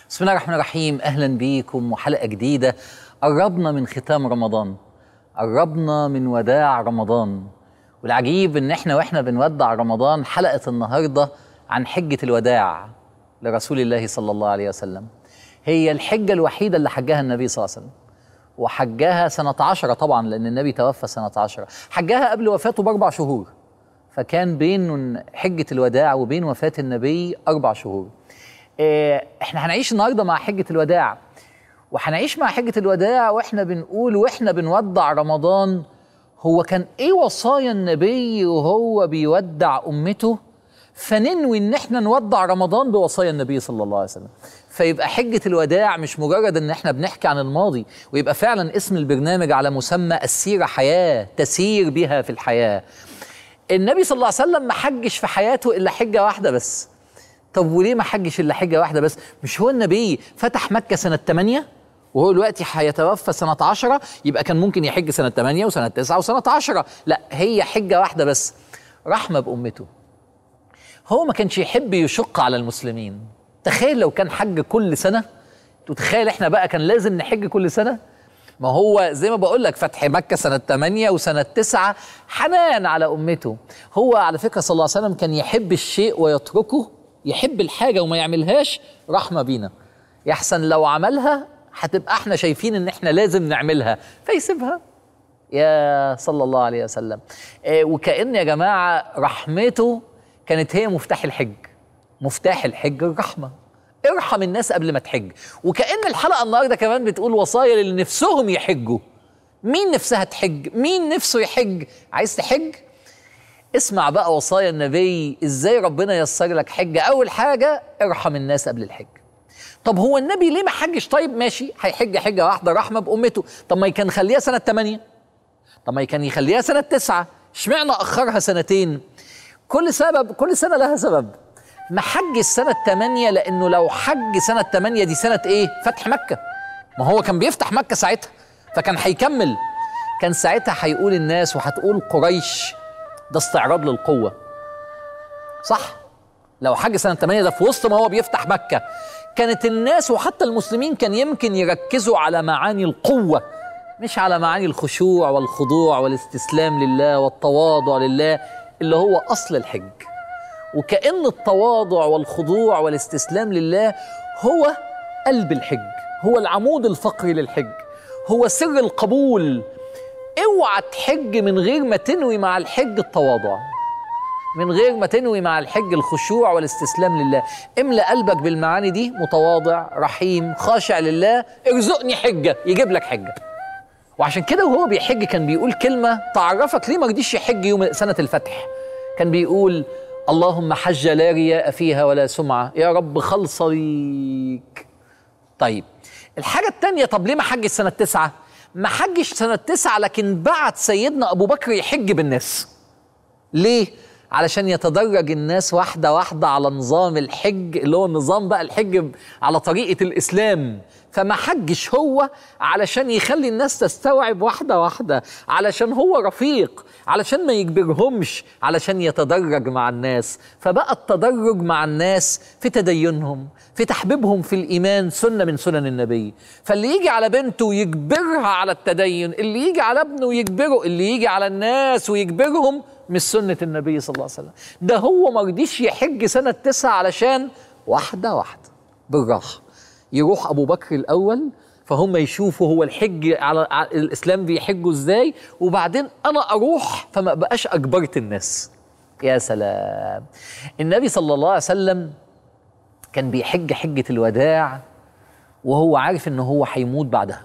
بسم الله الرحمن الرحيم اهلا بيكم وحلقه جديده قربنا من ختام رمضان قربنا من وداع رمضان والعجيب ان احنا واحنا بنودع رمضان حلقه النهارده عن حجه الوداع لرسول الله صلى الله عليه وسلم هي الحجه الوحيده اللي حجها النبي صلى الله عليه وسلم وحجها سنة عشرة طبعا لأن النبي توفى سنة عشرة حجها قبل وفاته بأربع شهور فكان بين حجة الوداع وبين وفاة النبي أربع شهور إيه، احنا هنعيش النهارده مع حجة الوداع وهنعيش مع حجة الوداع واحنا بنقول واحنا بنودع رمضان هو كان ايه وصايا النبي وهو بيودع امته فننوي ان احنا نودع رمضان بوصايا النبي صلى الله عليه وسلم فيبقى حجة الوداع مش مجرد ان احنا بنحكي عن الماضي ويبقى فعلا اسم البرنامج على مسمى السيرة حياة تسير بها في الحياة النبي صلى الله عليه وسلم ما حجش في حياته الا حجة واحدة بس طب وليه ما حجش الا حجه واحده بس مش هو النبي فتح مكه سنه 8 وهو دلوقتي هيتوفى سنه 10 يبقى كان ممكن يحج سنه 8 وسنه 9 وسنه 10 لا هي حجه واحده بس رحمه بامته هو ما كانش يحب يشق على المسلمين تخيل لو كان حج كل سنه تتخيل احنا بقى كان لازم نحج كل سنه ما هو زي ما بقول لك فتح مكة سنة 8 وسنة 9 حنان على أمته هو على فكرة صلى الله عليه وسلم كان يحب الشيء ويتركه يحب الحاجة وما يعملهاش رحمة بينا يحسن لو عملها هتبقى احنا شايفين ان احنا لازم نعملها فيسيبها يا صلى الله عليه وسلم آه وكأن يا جماعة رحمته كانت هي مفتاح الحج مفتاح الحج الرحمة ارحم الناس قبل ما تحج وكأن الحلقة النهاردة كمان بتقول وصايا للي نفسهم يحجوا مين نفسها تحج مين نفسه يحج عايز تحج اسمع بقى وصايا النبي ازاي ربنا يسر لك حجه اول حاجه ارحم الناس قبل الحج طب هو النبي ليه ما حجش طيب ماشي هيحج حجه واحده رحمه بامته طب ما كان يخليها سنه 8 طب ما كان يخليها سنه 9 اشمعنى اخرها سنتين كل سبب كل سنه لها سبب ما حج السنه 8 لانه لو حج سنه 8 دي سنه ايه فتح مكه ما هو كان بيفتح مكه ساعتها فكان هيكمل كان ساعتها هيقول الناس وهتقول قريش ده استعراض للقوة صح لو حج سنة 8 ده في وسط ما هو بيفتح مكة كانت الناس وحتى المسلمين كان يمكن يركزوا على معاني القوة مش على معاني الخشوع والخضوع والاستسلام لله والتواضع لله اللي هو أصل الحج وكأن التواضع والخضوع والاستسلام لله هو قلب الحج هو العمود الفقري للحج هو سر القبول اوعى تحج من غير ما تنوي مع الحج التواضع من غير ما تنوي مع الحج الخشوع والاستسلام لله املأ قلبك بالمعاني دي متواضع رحيم خاشع لله ارزقني حجة يجيب لك حجة وعشان كده وهو بيحج كان بيقول كلمة تعرفك ليه ما رضيش يحج يوم سنة الفتح كان بيقول اللهم حج لا رياء فيها ولا سمعة يا رب خلص ليك طيب الحاجة التانية طب ليه ما حجش سنة تسعة ما حجش سنة تسعة لكن بعت سيدنا أبو بكر يحج بالناس ليه؟ علشان يتدرج الناس واحدة واحدة على نظام الحج اللي هو النظام بقى الحج على طريقة الإسلام فما حجش هو علشان يخلي الناس تستوعب واحدة واحدة علشان هو رفيق علشان ما يجبرهمش علشان يتدرج مع الناس فبقى التدرج مع الناس في تدينهم في تحبيبهم في الإيمان سنة من سنن النبي فاللي يجي على بنته ويجبرها على التدين اللي يجي على ابنه ويجبره اللي يجي على الناس ويجبرهم مش سنة النبي صلى الله عليه وسلم ده هو ما رضيش يحج سنة تسعة علشان واحدة واحدة بالراحة يروح أبو بكر الأول فهم يشوفوا هو الحج على الإسلام بيحجوا إزاي وبعدين أنا أروح فما بقاش أجبرت الناس يا سلام النبي صلى الله عليه وسلم كان بيحج حجة الوداع وهو عارف إن هو هيموت بعدها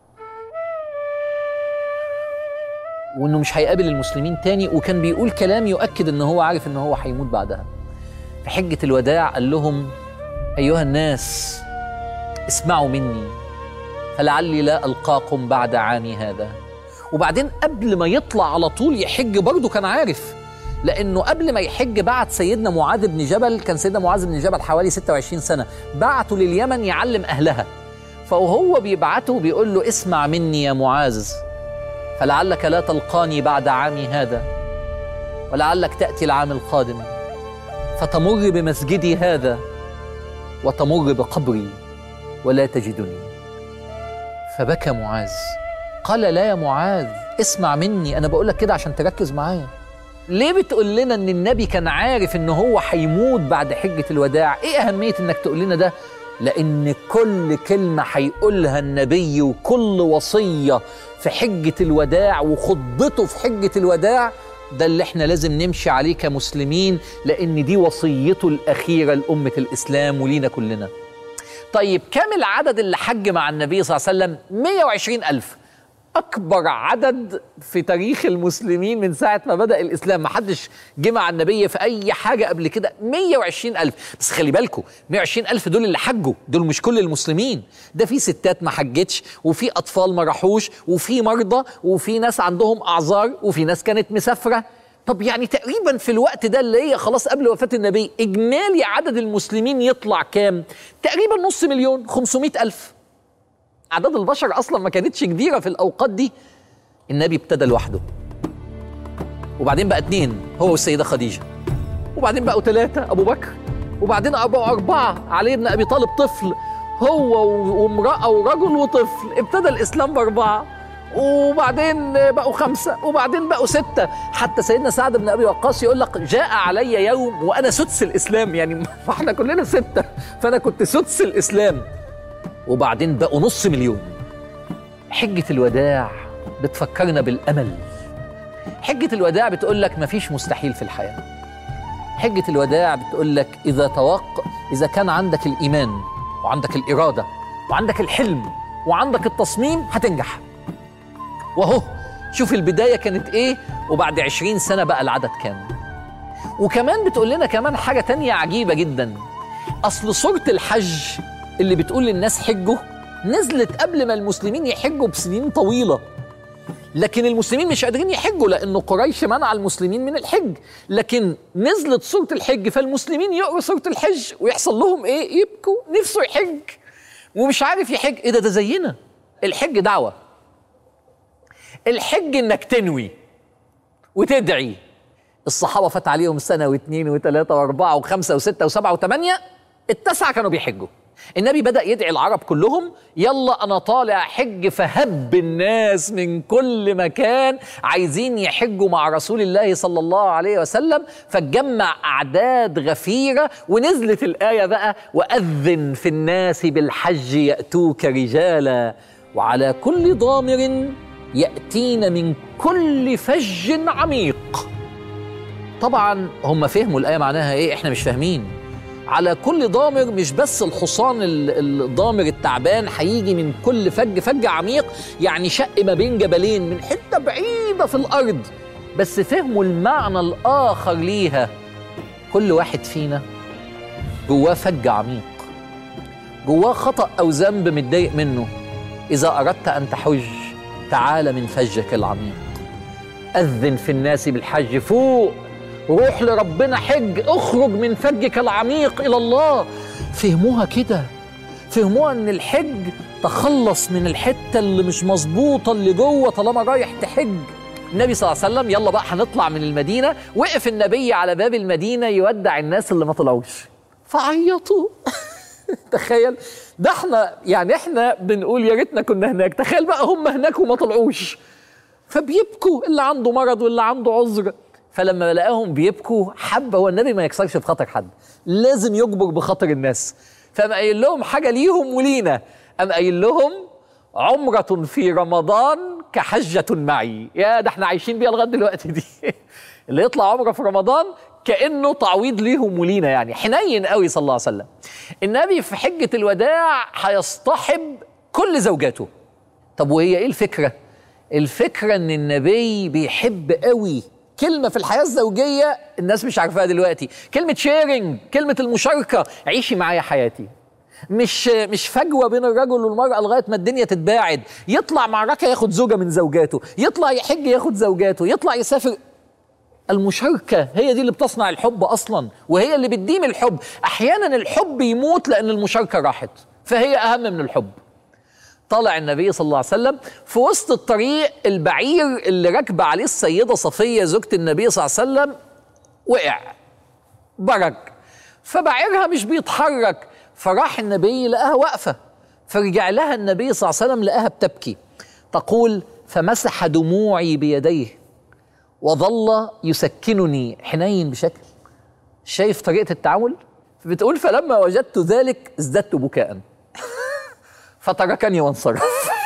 وانه مش هيقابل المسلمين تاني وكان بيقول كلام يؤكد ان هو عارف ان هو هيموت بعدها في حجة الوداع قال لهم ايها الناس اسمعوا مني فلعلي لا القاكم بعد عامي هذا وبعدين قبل ما يطلع على طول يحج برضه كان عارف لانه قبل ما يحج بعت سيدنا معاذ بن جبل كان سيدنا معاذ بن جبل حوالي 26 سنه بعته لليمن يعلم اهلها فهو بيبعته بيقول له اسمع مني يا معاذ فلعلك لا تلقاني بعد عامي هذا ولعلك تأتي العام القادم فتمر بمسجدي هذا وتمر بقبري ولا تجدني فبكى معاذ قال لا يا معاذ اسمع مني انا بقول لك كده عشان تركز معايا ليه بتقول لنا ان النبي كان عارف ان هو هيموت بعد حجه الوداع ايه اهميه انك تقول لنا ده لان كل كلمه هيقولها النبي وكل وصيه في حجه الوداع وخطبته في حجه الوداع ده اللي احنا لازم نمشي عليه كمسلمين لان دي وصيته الاخيره لامه الاسلام ولينا كلنا طيب كم العدد اللي حج مع النبي صلى الله عليه وسلم 120 ألف أكبر عدد في تاريخ المسلمين من ساعة ما بدأ الإسلام ما حدش جه مع النبي في أي حاجة قبل كده 120 ألف بس خلي بالكم 120 ألف دول اللي حجوا دول مش كل المسلمين ده في ستات ما حجتش وفي أطفال ما راحوش وفي مرضى وفي ناس عندهم أعذار وفي ناس كانت مسافرة طب يعني تقريبا في الوقت ده اللي هي خلاص قبل وفاة النبي إجمالي عدد المسلمين يطلع كام؟ تقريبا نص مليون 500 ألف أعداد البشر أصلا ما كانتش كبيرة في الأوقات دي النبي ابتدى لوحده وبعدين بقى اتنين هو والسيدة خديجة وبعدين بقوا ثلاثة أبو بكر وبعدين بقوا أربعة علي بن أبي طالب طفل هو وامرأة ورجل وطفل ابتدى الإسلام بأربعة وبعدين بقوا خمسة وبعدين بقوا ستة حتى سيدنا سعد بن أبي وقاص يقول لك جاء علي يوم وأنا سدس الإسلام يعني فاحنا كلنا ستة فأنا كنت سدس الإسلام وبعدين بقوا نص مليون حجة الوداع بتفكرنا بالأمل حجة الوداع بتقول لك مفيش مستحيل في الحياة حجة الوداع بتقول لك إذا توق إذا كان عندك الإيمان وعندك الإرادة وعندك الحلم وعندك التصميم هتنجح وهو شوف البداية كانت إيه وبعد عشرين سنة بقى العدد كام وكمان بتقول لنا كمان حاجة تانية عجيبة جدا أصل صورة الحج اللي بتقول للناس حجوا نزلت قبل ما المسلمين يحجوا بسنين طويلة لكن المسلمين مش قادرين يحجوا لأنه قريش منع المسلمين من الحج لكن نزلت سورة الحج فالمسلمين يقروا سورة الحج ويحصل لهم إيه يبكوا نفسه يحج ومش عارف يحج إيه ده ده زينا الحج دعوة الحج إنك تنوي وتدعي الصحابة فات عليهم سنة واثنين وثلاثة وأربعة وخمسة وستة وسبعة وثمانية التسعة كانوا بيحجوا النبي بدأ يدعي العرب كلهم يلا أنا طالع حج فهب الناس من كل مكان عايزين يحجوا مع رسول الله صلى الله عليه وسلم فتجمع أعداد غفيرة ونزلت الآية بقى وأذن في الناس بالحج يأتوك رجالا وعلى كل ضامر يأتين من كل فج عميق طبعا هم فهموا الآية معناها إيه إحنا مش فاهمين على كل ضامر مش بس الحصان الضامر التعبان هيجي من كل فج فج عميق يعني شق ما بين جبلين من حته بعيده في الارض بس فهموا المعنى الاخر ليها كل واحد فينا جواه فج عميق جواه خطا او ذنب متضايق منه اذا اردت ان تحج تعال من فجك العميق اذن في الناس بالحج فوق روح لربنا حج اخرج من فجك العميق الى الله فهموها كده فهموها ان الحج تخلص من الحته اللي مش مظبوطه اللي جوه طالما رايح تحج النبي صلى الله عليه وسلم يلا بقى هنطلع من المدينه وقف النبي على باب المدينه يودع الناس اللي ما طلعوش فعيطوا تخيل ده احنا يعني احنا بنقول يا ريتنا كنا هناك تخيل بقى هم هناك وما طلعوش فبيبكوا اللي عنده مرض واللي عنده عذر فلما لقاهم بيبكوا حب هو النبي ما يكسرش في خاطر حد لازم يجبر بخاطر الناس فقام قايل لهم حاجه ليهم ولينا قام قايل لهم عمرة في رمضان كحجة معي يا ده احنا عايشين بيها لغاية دلوقتي دي اللي يطلع عمرة في رمضان كأنه تعويض ليهم ولينا يعني حنين قوي صلى الله عليه وسلم النبي في حجة الوداع هيصطحب كل زوجاته طب وهي ايه الفكرة الفكرة ان النبي بيحب قوي كلمة في الحياة الزوجية الناس مش عارفاها دلوقتي كلمة شيرنج كلمة المشاركة عيشي معايا حياتي مش مش فجوة بين الرجل والمرأة لغاية ما الدنيا تتباعد يطلع معركة ياخد زوجة من زوجاته يطلع يحج ياخد زوجاته يطلع يسافر المشاركة هي دي اللي بتصنع الحب أصلا وهي اللي بتديم الحب أحيانا الحب يموت لأن المشاركة راحت فهي أهم من الحب طلع النبي صلى الله عليه وسلم في وسط الطريق البعير اللي راكبه عليه السيده صفيه زوجة النبي صلى الله عليه وسلم وقع برك فبعيرها مش بيتحرك فراح النبي لقاها واقفه فرجع لها النبي صلى الله عليه وسلم لقاها بتبكي تقول فمسح دموعي بيديه وظل يسكنني حنين بشكل شايف طريقة التعامل بتقول فلما وجدت ذلك ازددت بكاء فتركني وانصرف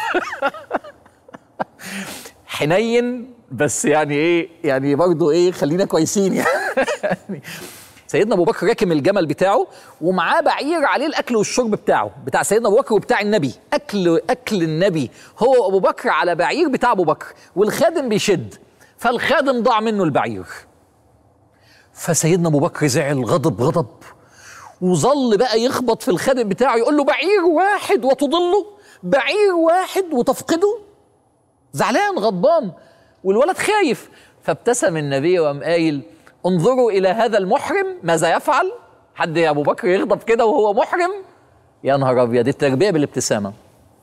حنين بس يعني ايه يعني برضه ايه خلينا كويسين يعني سيدنا ابو بكر راكم الجمل بتاعه ومعاه بعير عليه الاكل والشرب بتاعه بتاع سيدنا ابو بكر وبتاع النبي اكل اكل النبي هو ابو بكر على بعير بتاع ابو بكر والخادم بيشد فالخادم ضاع منه البعير فسيدنا ابو بكر زعل غضب غضب وظل بقى يخبط في الخادم بتاعه يقول له بعير واحد وتضله بعير واحد وتفقده زعلان غضبان والولد خايف فابتسم النبي وقام قايل انظروا الى هذا المحرم ماذا يفعل حد يا ابو بكر يغضب كده وهو محرم يا نهار ابيض التربيه بالابتسامه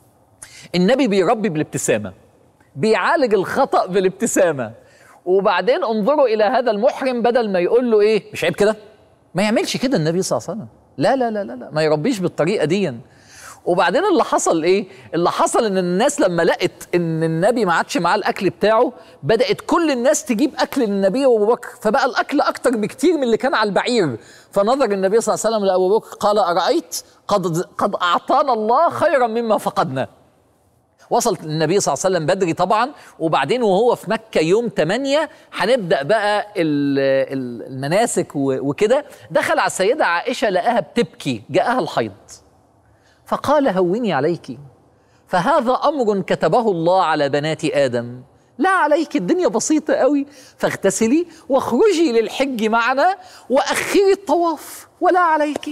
النبي بيربي بالابتسامه بيعالج الخطا بالابتسامه وبعدين انظروا الى هذا المحرم بدل ما يقول له ايه مش عيب كده ما يعملش كده النبي صلى الله عليه وسلم لا لا لا لا, لا. ما يربيش بالطريقه دي وبعدين اللي حصل ايه اللي حصل ان الناس لما لقت ان النبي ما عادش معاه الاكل بتاعه بدات كل الناس تجيب اكل للنبي وابو بكر فبقى الاكل اكتر بكتير من اللي كان على البعير فنظر النبي صلى الله عليه وسلم لابو بكر قال ارايت قد قد اعطانا الله خيرا مما فقدنا وصل النبي صلى الله عليه وسلم بدري طبعا وبعدين وهو في مكة يوم 8 هنبدأ بقى المناسك وكده دخل على السيدة عائشة لقاها بتبكي جاءها الحيض فقال هوني عليك فهذا أمر كتبه الله على بنات آدم لا عليك الدنيا بسيطة قوي فاغتسلي واخرجي للحج معنا وأخري الطواف ولا عليك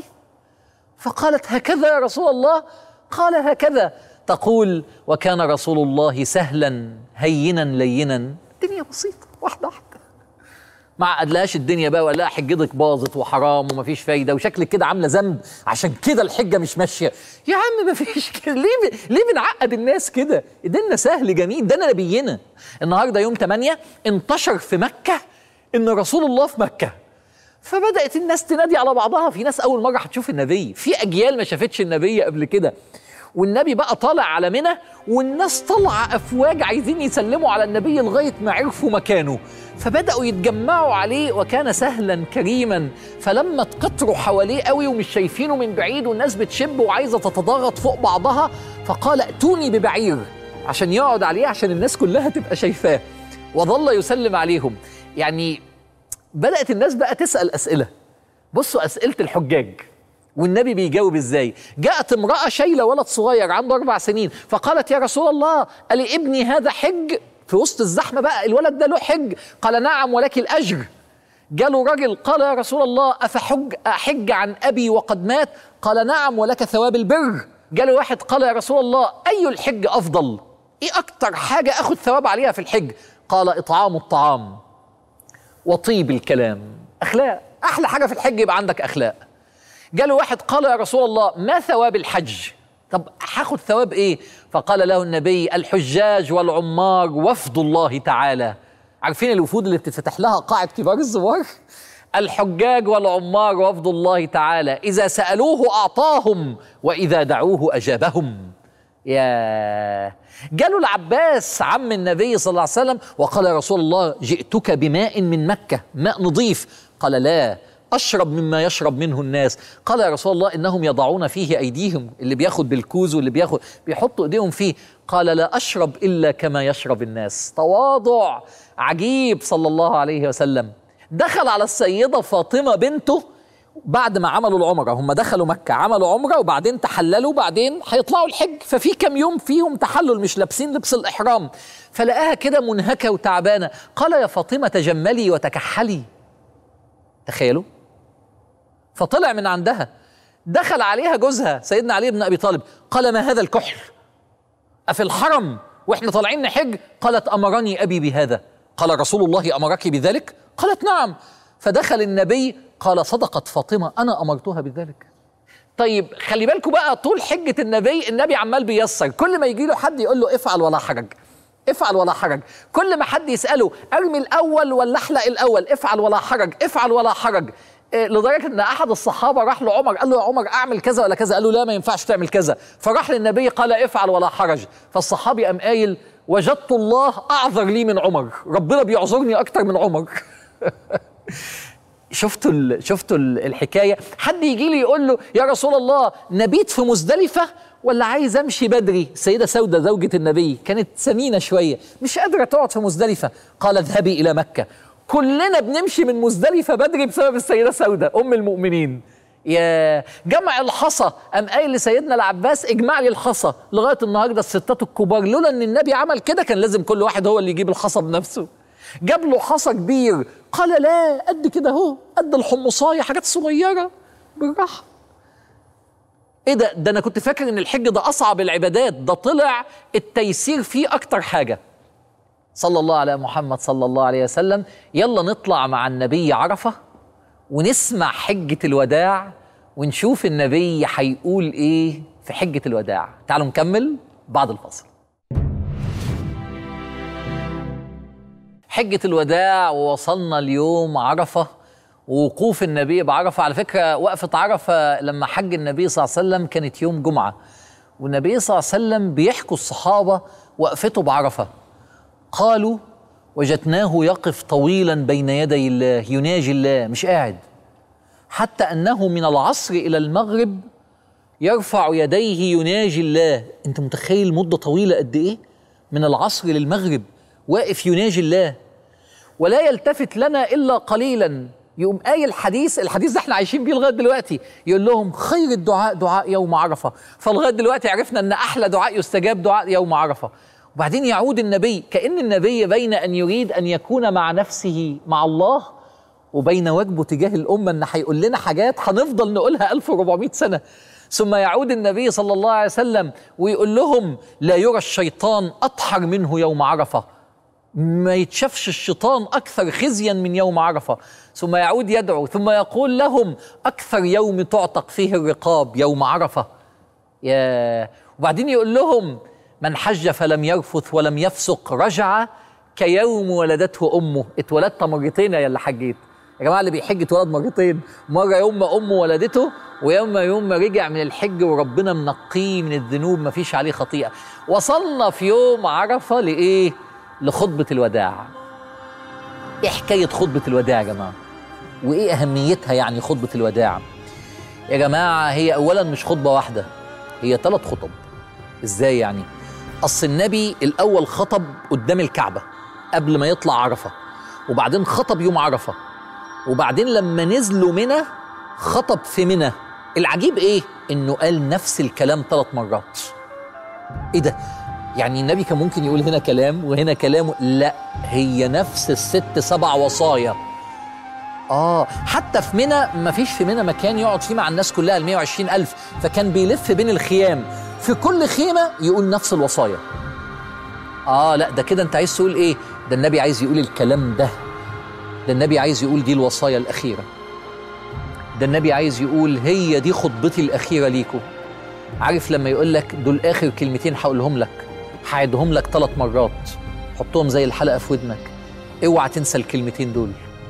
فقالت هكذا يا رسول الله قال هكذا تقول وكان رسول الله سهلا هينا لينا الدنيا بسيطة واحدة واحدة ما عقدلهاش الدنيا بقى ولا حجتك باظت وحرام ومفيش فايده وشكلك كده عامله ذنب عشان كده الحجه مش ماشيه يا عم مفيش كده ليه ب... ليه بنعقد الناس كده ديننا سهل جميل ده نبينا النهارده يوم 8 انتشر في مكه ان رسول الله في مكه فبدات الناس تنادي على بعضها في ناس اول مره هتشوف النبي في اجيال ما شافتش النبي قبل كده والنبي بقى طالع على منى والناس طالعه افواج عايزين يسلموا على النبي لغايه ما عرفوا مكانه فبداوا يتجمعوا عليه وكان سهلا كريما فلما اتقطروا حواليه قوي ومش شايفينه من بعيد والناس بتشب وعايزه تتضاغط فوق بعضها فقال ائتوني ببعير عشان يقعد عليه عشان الناس كلها تبقى شايفاه وظل يسلم عليهم يعني بدات الناس بقى تسال اسئله بصوا اسئله الحجاج والنبي بيجاوب ازاي جاءت امرأة شايلة ولد صغير عنده أربع سنين فقالت يا رسول الله ألي ابني هذا حج في وسط الزحمة بقى الولد ده له حج قال نعم ولك الأجر جاله راجل قال يا رسول الله أفحج أحج عن أبي وقد مات قال نعم ولك ثواب البر جاله واحد قال يا رسول الله أي الحج أفضل إيه أكتر حاجة أخذ ثواب عليها في الحج قال إطعام الطعام وطيب الكلام أخلاق أحلى حاجة في الحج يبقى عندك أخلاق جاله واحد قال يا رسول الله ما ثواب الحج طب هاخد ثواب ايه فقال له النبي الحجاج والعمار وفد الله تعالى عارفين الوفود اللي بتتفتح لها قاعة كبار الزوار الحجاج والعمار وفد الله تعالى إذا سألوه أعطاهم وإذا دعوه أجابهم يا جاله العباس عم النبي صلى الله عليه وسلم وقال يا رسول الله جئتك بماء من مكة ماء نظيف قال لا أشرب مما يشرب منه الناس قال يا رسول الله إنهم يضعون فيه أيديهم اللي بياخد بالكوز واللي بياخد بيحطوا إيديهم فيه قال لا أشرب إلا كما يشرب الناس تواضع عجيب صلى الله عليه وسلم دخل على السيدة فاطمة بنته بعد ما عملوا العمرة هم دخلوا مكة عملوا عمرة وبعدين تحللوا وبعدين هيطلعوا الحج ففي كم يوم فيهم تحلل مش لابسين لبس الإحرام فلقاها كده منهكة وتعبانة قال يا فاطمة تجملي وتكحلي تخيلوا فطلع من عندها دخل عليها جوزها سيدنا علي بن ابي طالب قال ما هذا الكحل افي الحرم واحنا طالعين نحج قالت امرني ابي بهذا قال رسول الله امرك بذلك قالت نعم فدخل النبي قال صدقت فاطمه انا امرتها بذلك طيب خلي بالكم بقى طول حجه النبي النبي عمال بيسر كل ما يجي له حد يقول له افعل ولا حرج افعل ولا حرج كل ما حد يساله ارمي الاول ولا احلق الاول افعل ولا حرج افعل ولا حرج إيه، لدرجه ان احد الصحابه راح لعمر قال له يا عمر اعمل كذا ولا كذا قال له لا ما ينفعش تعمل كذا فراح للنبي قال افعل ولا حرج فالصحابي قام قايل وجدت الله اعذر لي من عمر ربنا بيعذرني اكتر من عمر شفتوا ال... شفتوا ال- الحكايه حد يجي لي يقول له يا رسول الله نبيت في مزدلفه ولا عايز امشي بدري السيده سوده زوجة النبي كانت سمينه شويه مش قادره تقعد في مزدلفه قال اذهبي الى مكه كلنا بنمشي من مزدلفه بدري بسبب السيده سوده ام المؤمنين يا جمع الحصى قام قايل لسيدنا العباس اجمع لي الحصى لغايه النهارده الستات الكبار لولا ان النبي عمل كده كان لازم كل واحد هو اللي يجيب الحصى بنفسه جاب له حصى كبير قال لا قد كده اهو قد الحمصايه حاجات صغيره بالراحه ايه ده ده انا كنت فاكر ان الحج ده اصعب العبادات ده طلع التيسير فيه اكتر حاجه صلى الله على محمد صلى الله عليه وسلم يلا نطلع مع النبي عرفه ونسمع حجه الوداع ونشوف النبي هيقول ايه في حجه الوداع تعالوا نكمل بعد الفاصل حجة الوداع ووصلنا اليوم عرفة ووقوف النبي بعرفة على فكرة وقفة عرفة لما حج النبي صلى الله عليه وسلم كانت يوم جمعة والنبي صلى الله عليه وسلم بيحكوا الصحابة وقفته بعرفة قالوا وجدناه يقف طويلا بين يدي الله يناجي الله مش قاعد حتى أنه من العصر إلى المغرب يرفع يديه يناجي الله انت متخيل مدة طويلة قد ايه من العصر للمغرب واقف يناجي الله ولا يلتفت لنا الا قليلا يقوم قايل الحديث الحديث ده احنا عايشين بيه لغايه دلوقتي يقول لهم خير الدعاء دعاء يوم عرفه فلغايه دلوقتي عرفنا ان احلى دعاء يستجاب دعاء يوم عرفه وبعدين يعود النبي كان النبي بين ان يريد ان يكون مع نفسه مع الله وبين واجبه تجاه الامه ان هيقول لنا حاجات هنفضل نقولها 1400 سنه ثم يعود النبي صلى الله عليه وسلم ويقول لهم لا يرى الشيطان اطحر منه يوم عرفه ما يتشافش الشيطان اكثر خزيا من يوم عرفه ثم يعود يدعو ثم يقول لهم اكثر يوم تعتق فيه الرقاب يوم عرفه يا وبعدين يقول لهم من حج فلم يرفث ولم يفسق رجع كيوم ولدته امه اتولدت مرتين يا اللي حجيت يا جماعه اللي بيحج اتولد مرتين مره يوم ما امه ولدته ويوم يوم ما رجع من الحج وربنا منقيه من الذنوب ما فيش عليه خطيئه وصلنا في يوم عرفه لايه لخطبه الوداع ايه حكايه خطبه الوداع يا جماعه وايه اهميتها يعني خطبه الوداع يا جماعه هي اولا مش خطبه واحده هي ثلاث خطب ازاي يعني اصل النبي الاول خطب قدام الكعبه قبل ما يطلع عرفه وبعدين خطب يوم عرفه وبعدين لما نزلوا منى خطب في منى العجيب ايه انه قال نفس الكلام ثلاث مرات ايه ده يعني النبي كان ممكن يقول هنا كلام وهنا كلام لا هي نفس الست سبع وصايا اه حتى في منى ما فيش في منى مكان يقعد فيه مع الناس كلها ال 120 ألف فكان بيلف بين الخيام في كل خيمة يقول نفس الوصايا اه لا ده كده انت عايز تقول ايه ده النبي عايز يقول الكلام ده ده النبي عايز يقول دي الوصايا الأخيرة ده النبي عايز يقول هي دي خطبتي الأخيرة ليكم عارف لما يقول لك دول آخر كلمتين هقولهم لك هعيدهم لك ثلاث مرات حطهم زي الحلقة في ودنك اوعى تنسى الكلمتين دول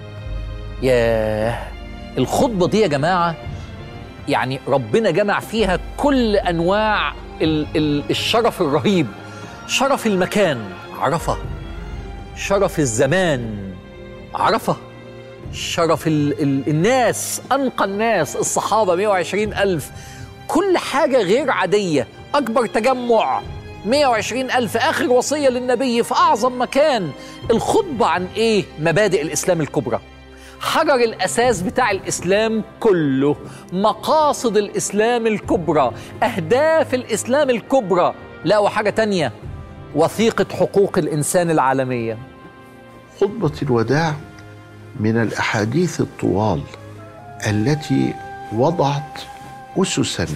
ياه الخطبة دي يا جماعة يعني ربنا جمع فيها كل أنواع ال ال الشرف الرهيب شرف المكان عرفة شرف الزمان عرفة شرف ال ال الناس أنقى الناس الصحابة 120 ألف كل حاجة غير عادية أكبر تجمع 120 ألف آخر وصية للنبي في أعظم مكان الخطبة عن إيه؟ مبادئ الإسلام الكبرى حجر الأساس بتاع الإسلام كله مقاصد الإسلام الكبرى أهداف الإسلام الكبرى لا وحاجة تانية وثيقة حقوق الإنسان العالمية خطبة الوداع من الأحاديث الطوال التي وضعت أسسا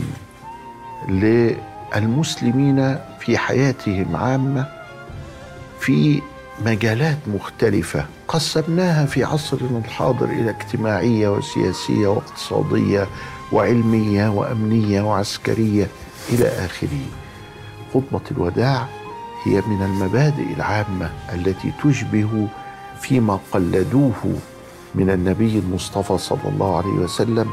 للمسلمين في حياتهم عامة في مجالات مختلفة قسمناها في عصرنا الحاضر إلى اجتماعية وسياسية واقتصادية وعلمية وأمنية وعسكرية إلى آخره خطبة الوداع هي من المبادئ العامة التي تشبه فيما قلدوه من النبي المصطفى صلى الله عليه وسلم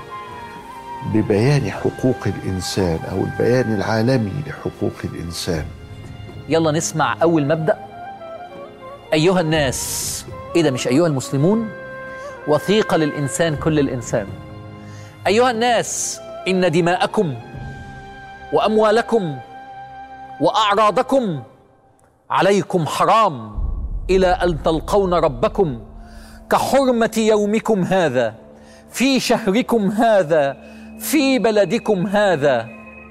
ببيان حقوق الانسان او البيان العالمي لحقوق الانسان يلا نسمع أول مبدأ أيها الناس إيه ده مش أيها المسلمون وثيقة للإنسان كل الإنسان أيها الناس إن دماءكم وأموالكم وأعراضكم عليكم حرام إلى أن تلقون ربكم كحرمة يومكم هذا في شهركم هذا في بلدكم هذا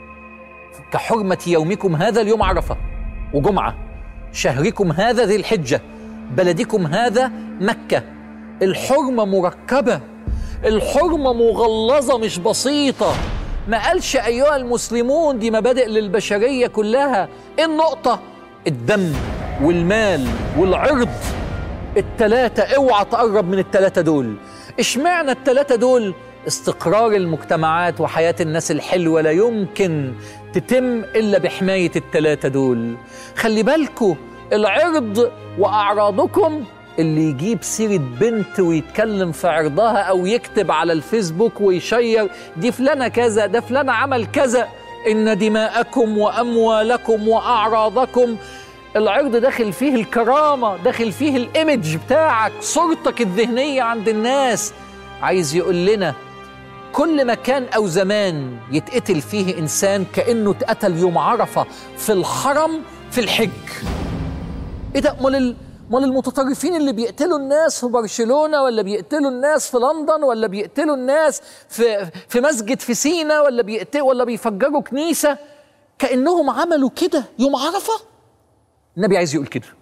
كحرمة يومكم هذا اليوم عرفة وجمعة شهركم هذا ذي الحجة بلدكم هذا مكة الحرمة مركبة الحرمة مغلظة مش بسيطة ما قالش أيها المسلمون دي مبادئ للبشرية كلها إيه النقطة الدم والمال والعرض التلاتة اوعى تقرب من التلاتة دول اشمعنى التلاتة دول استقرار المجتمعات وحياة الناس الحلوة لا يمكن تتم إلا بحماية التلاتة دول خلي بالكوا العرض وأعراضكم اللي يجيب سيرة بنت ويتكلم في عرضها أو يكتب على الفيسبوك ويشير دي فلانة كذا ده فلان عمل كذا إن دماءكم وأموالكم وأعراضكم العرض داخل فيه الكرامة داخل فيه الإيمج بتاعك صورتك الذهنية عند الناس عايز يقول لنا كل مكان أو زمان يتقتل فيه إنسان كأنه اتقتل يوم عرفة في الحرم في الحج إيه ده أمال ال- أمال المتطرفين اللي بيقتلوا الناس في برشلونة ولا بيقتلوا الناس في لندن ولا بيقتلوا الناس في في مسجد في سينا ولا بيقتلوا ولا بيفجروا كنيسة كأنهم عملوا كده يوم عرفة النبي عايز يقول كده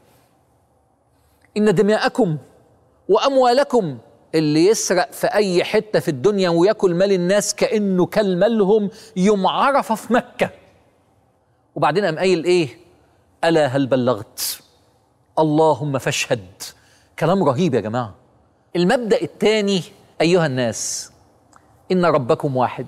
إن دماءكم وأموالكم اللي يسرق في أي حتة في الدنيا وياكل مال الناس كأنه كل مالهم يوم عرفة في مكة وبعدين قام قايل إيه ألا هل بلغت اللهم فاشهد كلام رهيب يا جماعة المبدأ الثاني أيها الناس إن ربكم واحد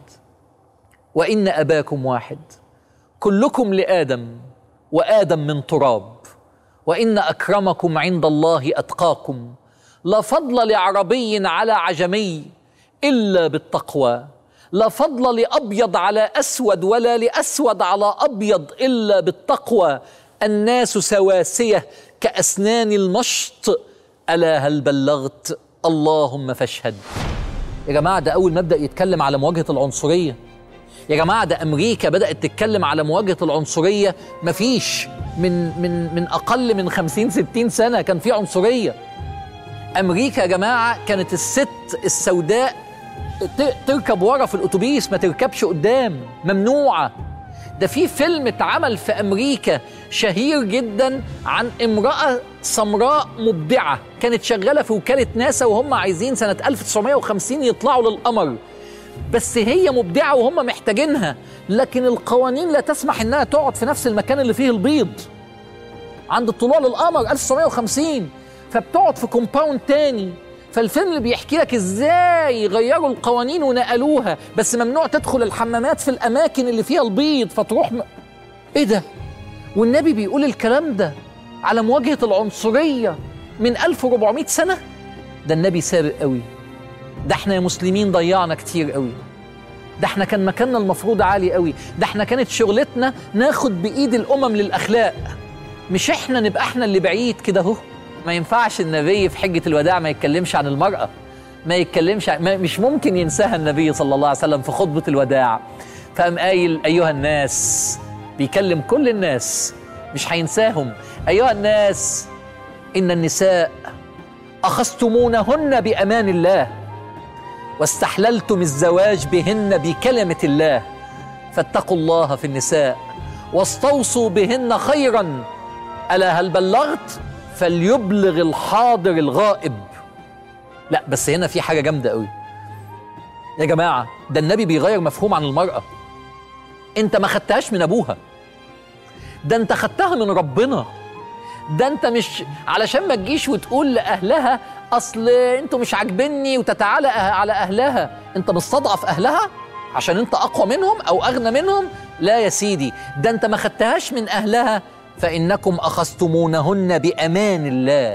وإن أباكم واحد كلكم لآدم وآدم من تراب وإن أكرمكم عند الله أتقاكم لا فضل لعربي على عجمي إلا بالتقوى لا فضل لأبيض على أسود ولا لأسود على أبيض إلا بالتقوى الناس سواسية كأسنان المشط ألا هل بلغت اللهم فاشهد يا جماعة ده أول مبدأ يتكلم على مواجهة العنصرية يا جماعة ده أمريكا بدأت تتكلم على مواجهة العنصرية مفيش من من من أقل من 50 60 سنة كان في عنصرية أمريكا يا جماعة كانت الست السوداء ت- تركب ورا في الأتوبيس ما تركبش قدام ممنوعة ده في فيلم اتعمل في أمريكا شهير جدا عن امرأة سمراء مبدعة كانت شغالة في وكالة ناسا وهم عايزين سنة 1950 يطلعوا للقمر بس هي مبدعة وهم محتاجينها لكن القوانين لا تسمح انها تقعد في نفس المكان اللي فيه البيض عند الطلوع للقمر 1950 فبتقعد في كومباوند تاني فالفيلم اللي بيحكي لك ازاي غيروا القوانين ونقلوها بس ممنوع تدخل الحمامات في الاماكن اللي فيها البيض فتروح م... ايه ده والنبي بيقول الكلام ده على مواجهة العنصرية من 1400 سنة ده النبي سابق قوي ده احنا يا مسلمين ضيعنا كتير قوي ده احنا كان مكاننا المفروض عالي قوي ده احنا كانت شغلتنا ناخد بايد الامم للاخلاق مش احنا نبقى احنا اللي بعيد كده اهو ما ينفعش النبي في حجة الوداع ما يتكلمش عن المرأة ما يتكلمش عن ما مش ممكن ينساها النبي صلى الله عليه وسلم في خطبة الوداع فقام قايل أيها الناس بيكلم كل الناس مش هينساهم أيها الناس إن النساء أخذتمونهن بأمان الله واستحللتم الزواج بهن بكلمة الله فاتقوا الله في النساء واستوصوا بهن خيرا ألا هل بلغت فليبلغ الحاضر الغائب لا بس هنا في حاجة جامدة قوي يا جماعة ده النبي بيغير مفهوم عن المرأة انت ما خدتهاش من ابوها ده انت خدتها من ربنا ده انت مش علشان ما تجيش وتقول لاهلها اصل انتوا مش عاجبني وتتعالى أه- على اهلها انت مستضعف اهلها عشان انت اقوى منهم او اغنى منهم لا يا سيدي ده انت ما خدتهاش من اهلها فانكم اخذتمونهن بامان الله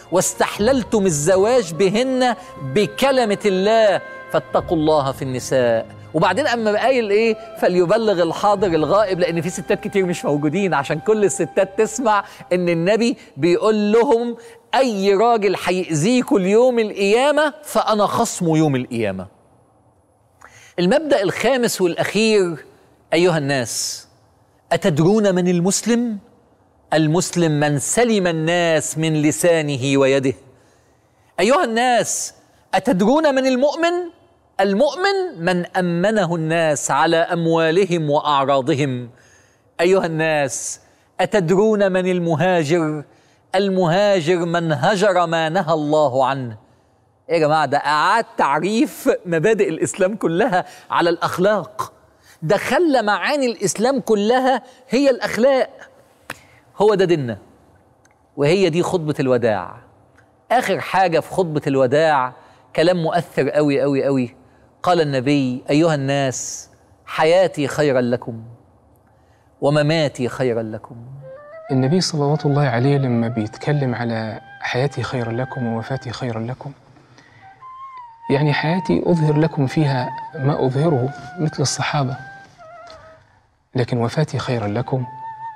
واستحللتم الزواج بهن بكلمة الله فاتقوا الله في النساء وبعدين اما قايل ايه فليبلغ الحاضر الغائب لان في ستات كتير مش موجودين عشان كل الستات تسمع ان النبي بيقول لهم اي راجل هيأذيكوا اليوم القيامه فانا خصمه يوم القيامه المبدا الخامس والاخير ايها الناس اتدرون من المسلم المسلم من سلم الناس من لسانه ويده ايها الناس اتدرون من المؤمن المؤمن من امنه الناس على اموالهم واعراضهم ايها الناس اتدرون من المهاجر المهاجر من هجر ما نهى الله عنه يا جماعه ده اعاد تعريف مبادئ الاسلام كلها على الاخلاق ده خلى معاني الاسلام كلها هي الاخلاق هو ده ديننا وهي دي خطبه الوداع اخر حاجه في خطبه الوداع كلام مؤثر قوي قوي قوي قال النبي ايها الناس حياتي خيرا لكم ومماتي خيرا لكم النبي صلوات الله عليه لما بيتكلم على حياتي خيرا لكم ووفاتي خيرا لكم يعني حياتي أظهر لكم فيها ما أظهره مثل الصحابة لكن وفاتي خيرا لكم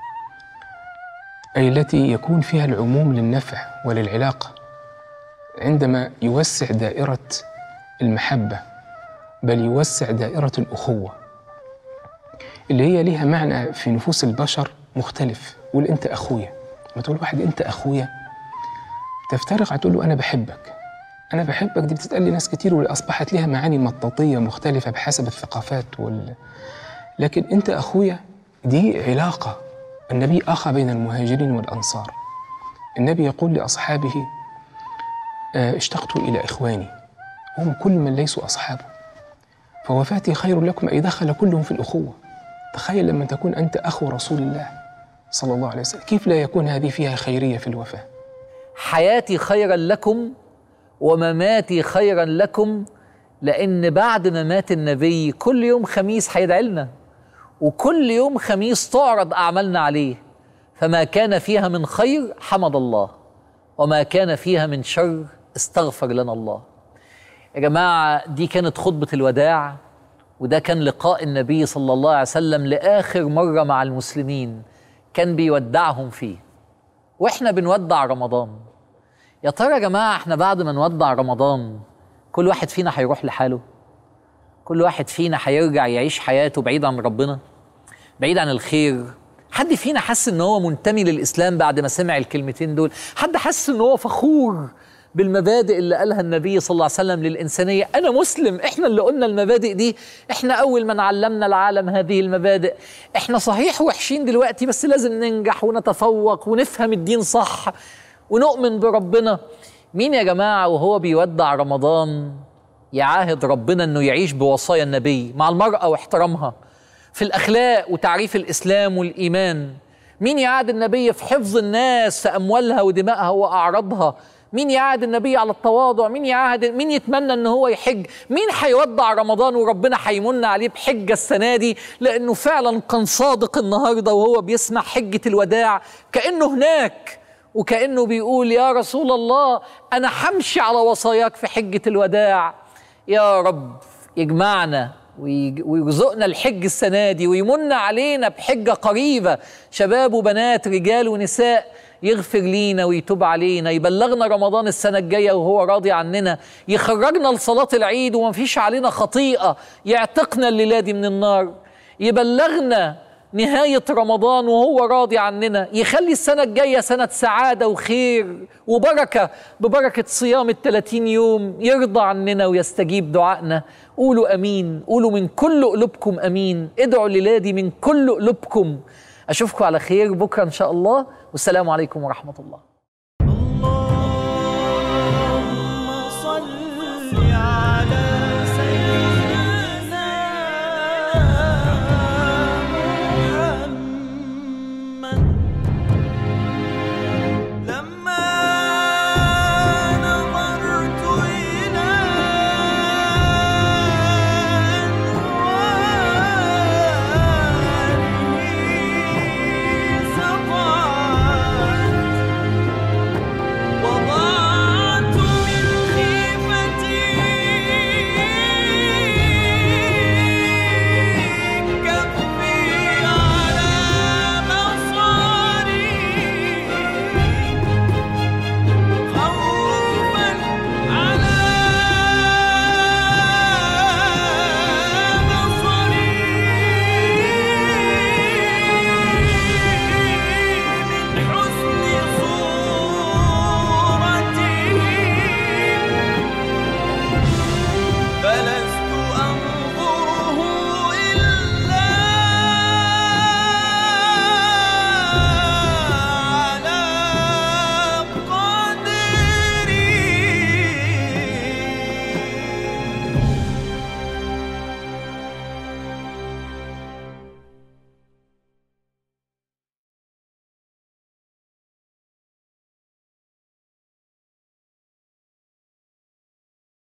أي التي يكون فيها العموم للنفع وللعلاقة عندما يوسع دائرة المحبة بل يوسع دائرة الأخوة اللي هي ليها معنى في نفوس البشر مختلف قول أنت أخويا ما تقول واحد أنت أخويا تفترق هتقول له أنا بحبك أنا بحبك دي بتتقال لناس كتير وأصبحت لها معاني مطاطية مختلفة بحسب الثقافات وال... لكن أنت أخويا دي علاقة النبي أخى بين المهاجرين والأنصار النبي يقول لأصحابه آه، اشتقت إلى إخواني هم كل من ليسوا أصحابه فوفاتي خير لكم أي دخل كلهم في الأخوة تخيل لما تكون أنت أخو رسول الله صلى الله عليه وسلم كيف لا يكون هذه فيها خيرية في الوفاة حياتي خيرا لكم ومماتي خيرا لكم لان بعد ما مات النبي كل يوم خميس هيدعي لنا وكل يوم خميس تعرض اعمالنا عليه فما كان فيها من خير حمد الله وما كان فيها من شر استغفر لنا الله يا جماعه دي كانت خطبه الوداع وده كان لقاء النبي صلى الله عليه وسلم لاخر مره مع المسلمين كان بيودعهم فيه واحنا بنودع رمضان يا ترى يا جماعه احنا بعد ما نودع رمضان كل واحد فينا هيروح لحاله كل واحد فينا هيرجع يعيش حياته بعيد عن ربنا بعيد عن الخير حد فينا حس ان هو منتمي للاسلام بعد ما سمع الكلمتين دول حد حس ان هو فخور بالمبادئ اللي قالها النبي صلى الله عليه وسلم للإنسانية أنا مسلم إحنا اللي قلنا المبادئ دي إحنا أول من علمنا العالم هذه المبادئ إحنا صحيح وحشين دلوقتي بس لازم ننجح ونتفوق ونفهم الدين صح ونؤمن بربنا مين يا جماعة وهو بيودع رمضان يعاهد ربنا أنه يعيش بوصايا النبي مع المرأة واحترامها في الأخلاق وتعريف الإسلام والإيمان مين يعاهد النبي في حفظ الناس في أموالها ودمائها وأعراضها مين يعاهد النبي على التواضع مين يعاهد مين يتمنى ان هو يحج مين هيودع رمضان وربنا هيمن عليه بحجه السنه دي لانه فعلا كان صادق النهارده وهو بيسمع حجه الوداع كانه هناك وكانه بيقول يا رسول الله انا همشي على وصاياك في حجه الوداع يا رب يجمعنا ويرزقنا الحج السنه دي ويمن علينا بحجه قريبه شباب وبنات رجال ونساء يغفر لينا ويتوب علينا يبلغنا رمضان السنة الجاية وهو راضي عننا يخرجنا لصلاة العيد وما فيش علينا خطيئة يعتقنا الليلة دي من النار يبلغنا نهاية رمضان وهو راضي عننا يخلي السنة الجاية سنة سعادة وخير وبركة ببركة صيام الثلاثين يوم يرضى عننا ويستجيب دعائنا قولوا أمين قولوا من كل قلوبكم أمين ادعوا الليلة دي من كل قلوبكم أشوفكم على خير بكرة إن شاء الله والسلام عليكم ورحمة الله